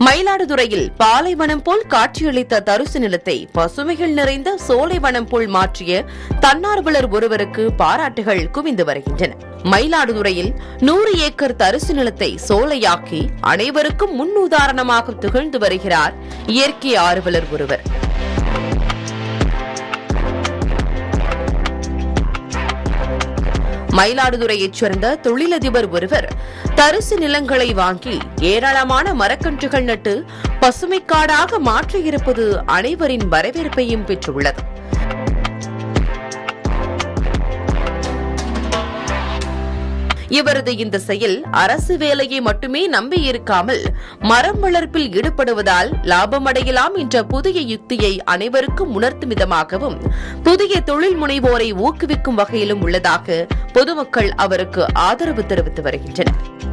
மயிலாடுதுறையில் பாலைவனம் போல் காட்சியளித்த தரிசு நிலத்தை பசுமைகள் நிறைந்த சோலைவனம் போல் மாற்றிய தன்னார்வலர் ஒருவருக்கு பாராட்டுகள் குவிந்து வருகின்றன மயிலாடுதுறையில் நூறு ஏக்கர் தரிசு நிலத்தை சோலையாக்கி அனைவருக்கும் முன்னுதாரணமாக திகழ்ந்து வருகிறார் இயற்கை ஆர்வலர் ஒருவர் மயிலாடுதுறையைச் சேர்ந்த தொழிலதிபர் ஒருவர் தரிசு நிலங்களை வாங்கி ஏராளமான மரக்கன்றுகள் நட்டு பசுமைக்காடாக மாற்றியிருப்பது அனைவரின் வரவேற்பையும் பெற்றுள்ளது இவரது இந்த செயல் அரசு வேலையை மட்டுமே நம்பியிருக்காமல் மரம் வளர்ப்பில் ஈடுபடுவதால் லாபமடையலாம் என்ற புதிய யுக்தியை அனைவருக்கும் உணர்த்தும் விதமாகவும் புதிய தொழில் முனைவோரை ஊக்குவிக்கும் வகையிலும் உள்ளதாக பொதுமக்கள் அவருக்கு ஆதரவு தெரிவித்து வருகின்றனர்